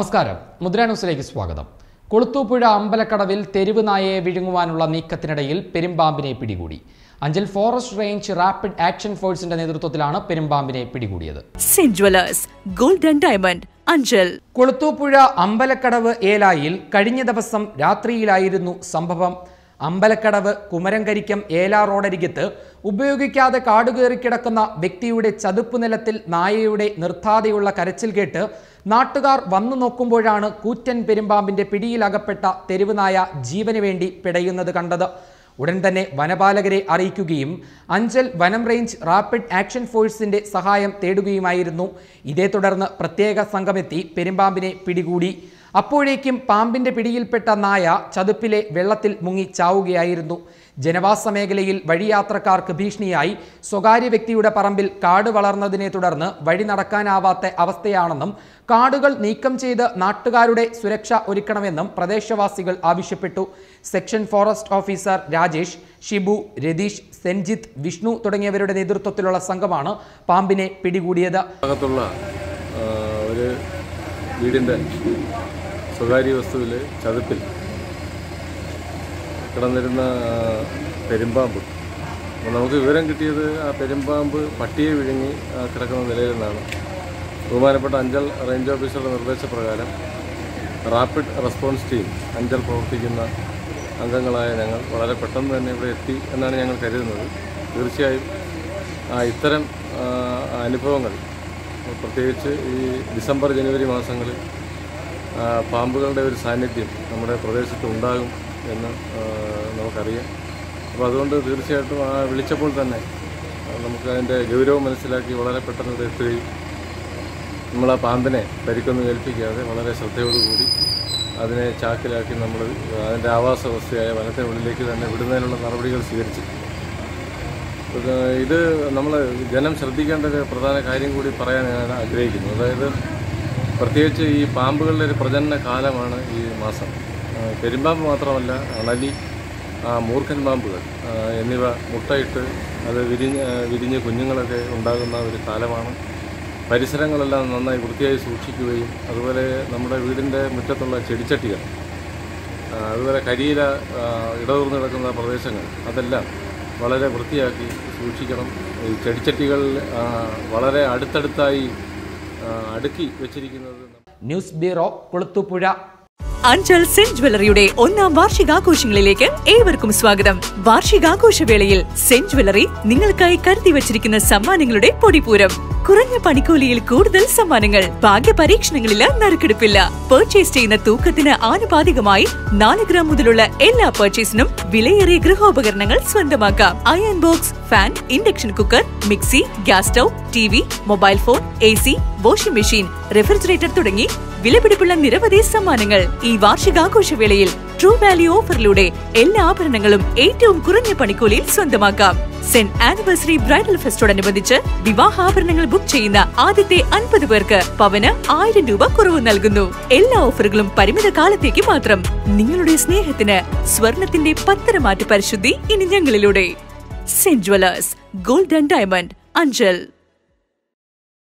നമസ്കാരം മുദ്ര ന്യൂസിലേക്ക് സ്വാഗതം കൊളുത്തൂപ്പുഴ അമ്പലക്കടവിൽ തെരുവ് നായയെ വിഴുങ്ങുവാനുള്ള നീക്കത്തിനിടയിൽ പെരുമ്പാമ്പിനെ പിടികൂടി Anchal forest range rapid action ഫോഴ്സിന്റെ നേതൃത്വത്തിലാണ് പെരുമ്പാമ്പിനെ പിടികൂടിയത് Saint jewellers gold and diamond Anchal Kulathupuzha Ambalakkadavu ഏലായിൽ കഴിഞ്ഞ ദിവസം രാത്രിയിലായിരുന്നു സംഭവം അമ്പലക്കടവ് കുമരംകരിക്കം ഏല റോഡരികത്ത് ഉപയോഗിക്കാതെ കാടുകയറി കിടക്കുന്ന വ്യക്തിയുടെ ചതുപ്പ് നിലത്തിൽ നായയുടെ നിർത്താതെയുള്ള കരച്ചിൽ കേട്ട് നാട്ടുകാർ വന്നു നോക്കുമ്പോഴാണ് കൂറ്റൻ പെരുമ്പാമ്പിന്റെ പിടിയിലകപ്പെട്ട തെരുവ് നായ ജീവന് വേണ്ടി പിടയുന്നത് കണ്ടത് ഉടൻ തന്നെ വനപാലകരെ അറിയിക്കുകയും അഞ്ചൽ വനം റേഞ്ച് റാപ്പിഡ് ആക്ഷൻ ഫോഴ്സിന്റെ സഹായം തേടുകയുമായിരുന്നു ഇതേ തുടർന്ന് പ്രത്യേക സംഘമെത്തി പെരുമ്പാമ്പിനെ പിടികൂടി അപ്പോഴേക്കും പാമ്പിന്റെ പിടിയിൽപ്പെട്ട നായ ചതുപ്പിലെ വെള്ളത്തിൽ മുങ്ങി ചാവുകയായിരുന്നു ജനവാസ മേഖലയിൽ വഴിയാത്രക്കാർക്ക് ഭീഷണിയായി സ്വകാര്യ വ്യക്തിയുടെ പറമ്പിൽ കാട് വളർന്നതിനെ തുടർന്ന് വഴി നടക്കാനാവാത്ത അവസ്ഥയാണെന്നും കാടുകൾ നീക്കം ചെയ്ത് നാട്ടുകാരുടെ സുരക്ഷ ഒരുക്കണമെന്നും പ്രദേശവാസികൾ ആവശ്യപ്പെട്ടു section forest officer Rajesh Shibu Ratheesh Senjith Vishnu തുടങ്ങിയവരുടെ നേതൃത്വത്തിലുള്ള സംഘമാണ് പാമ്പിനെ പിടികൂടിയത് ഭാഗത്തുള്ള ആ, ഒരു വീടിൻ്റെ സ്വകാര്യ വസ്തുവിൽ ചതുപ്പിൽ കിടന്നിരുന്ന ആ, പെരുമ്പാമ്പ് അപ്പോൾ നമുക്ക് വിവരം കിട്ടിയത് ആ പെരുമ്പാമ്പ് പട്ടിയെ വിഴുങ്ങി ആ, കിടക്കുന്ന നിലയിൽ നിന്നാണ് ബഹുമാനപ്പെട്ട അഞ്ചൽ റേഞ്ച് ഓഫീസറുടെ നിർദ്ദേശപ്രകാരം റാപ്പിഡ് റെസ്പോൺസ് ടീം അഞ്ചൽ പ്രവർത്തിക്കുന്ന അംഗങ്ങളായ ഞങ്ങൾ വളരെ പെട്ടെന്ന് തന്നെ ഇവിടെ എത്തി എന്നാണ് ഞങ്ങൾ കരുതുന്നത് തീർച്ചയായും ആ, ഇത്തരം ആ, അനുഭവങ്ങൾ പ്രത്യേകിച്ച് ഈ ഡിസംബർ ജനുവരി മാസങ്ങളിൽ ആ, പാമ്പുകളുടെ ഒരു സാന്നിധ്യം നമ്മുടെ പ്രദേശത്ത് ഉണ്ടാകും എന്ന് ആ, നമുക്കറിയാം അപ്പോൾ അതുകൊണ്ട് തീർച്ചയായിട്ടും ആ വിളിച്ചപ്പോൾ തന്നെ ആ, നമുക്ക് അതിൻ്റെ ഗൗരവം മനസ്സിലാക്കി വളരെ പെട്ടെന്ന് ഇവിടെ എത്തുകയും നമ്മൾ ആ പാമ്പിനെ പരിക്കൊന്നും ഏൽപ്പിക്കാതെ വളരെ ശ്രദ്ധയോടുകൂടി അതിനെ ചാക്കിലാക്കി നമ്മൾ അതിൻ്റെ ആവാസ വ്യവസ്ഥയായ വനത്തിനുള്ളിലേക്ക് തന്നെ വിടുന്നതിനുള്ള നടപടികൾ സ്വീകരിച്ചു ഇത് ഇത് നമ്മൾ ജനം ശ്രദ്ധിക്കേണ്ട ഒരു പ്രധാന കാര്യം കൂടി പറയാൻ ഞാൻ ആഗ്രഹിക്കുന്നു അതായത് പ്രത്യേകിച്ച് ഈ പാമ്പുകളുടെ ഒരു പ്രജനന കാലമാണ് ഈ മാസം ആ, പെരുമ്പാമ്പ് മാത്രമല്ല അണലി ആ, മൂർഖൻ പാമ്പുകൾ ആ, എന്നിവ മുട്ടയിട്ട് അത് വിരിഞ്ഞ് ആ, വിരിഞ്ഞ് കുഞ്ഞുങ്ങളൊക്കെ ഉണ്ടാകുന്ന ഒരു കാലമാണ് പരിസരങ്ങളെല്ലാം നന്നായി വൃത്തിയായി സൂക്ഷിക്കുകയും അതുപോലെ നമ്മുടെ വീടിൻ്റെ മുറ്റത്തുള്ള ചെടിച്ചട്ടികൾ ആ, അതുപോലെ കരിയില ആ, ഇടതൂർന്ന് കിടക്കുന്ന പ്രദേശങ്ങൾ അതെല്ലാം വളരെ വൃത്തിയാക്കി സൂക്ഷിക്കണം ഈ ചെടിച്ചട്ടികൾ ആ, വളരെ അടുത്തടുത്തായി ആ, അടുക്കി വെച്ചിരിക്കുന്നത് news bureau Kulathupuzha Anchal Saint ജ്വല്ലറിയുടെ ഒന്നാം വാർഷികാഘോഷങ്ങളിലേക്ക് ഏവർക്കും സ്വാഗതം വാർഷികാഘോഷവേളയിൽ സെന്റ് ജ്വല്ലറി നിങ്ങൾക്കായി കരുതി വച്ചിരിക്കുന്ന സമ്മാനങ്ങളുടെ പൊടിപൂരം കുറഞ്ഞ പണിക്കൂലിയിൽ കൂടുതൽ സമ്മാനങ്ങൾ ഭാഗ്യ പരീക്ഷണങ്ങളില് നറുക്കെടുപ്പില്ല പർച്ചേസ് ചെയ്യുന്ന തൂക്കത്തിന് ആനുപാതികമായി നാല് ഗ്രാം മുതലുള്ള എല്ലാ പർച്ചേസിനും വിലയേറിയ ഗൃഹോപകരണങ്ങൾ സ്വന്തമാക്കാം iron box fan induction cooker mixie gas stove T V mobile phone A C washing machine refrigerator തുടങ്ങി വിലപിടിപ്പുള്ള നിരവധി സമ്മാനങ്ങൾ ഈ വാർഷികാഘോഷവേളയിൽ ട്രൂ വാല്യൂ ഓഫറിലൂടെ എല്ലാ ആഭരണങ്ങളും ഏറ്റവും കുറഞ്ഞ പണിക്കൂലിയിൽ സ്വന്തമാക്കാം സെന്റ് ആനിവേഴ്സറി ബ്രൈഡൽ ഫെസ്റ്റോടനുബന്ധിച്ച് വിവാഹാഭരണങ്ങൾ ബുക്ക് ചെയ്യുന്ന ആദ്യത്തെ അൻപത് പേർക്ക് പവന് ആയിരം രൂപ കുറവ് നൽകുന്നു എല്ലാ ഓഫറുകളും പരിമിത കാലത്തേക്ക് മാത്രം നിങ്ങളുടെ സ്നേഹത്തിന് സ്വർണത്തിന്റെ പത്തരമാറ്റ് പരിശുദ്ധി ഇനി ഞങ്ങളിലൂടെ Saint jewellers gold and diamond Anchal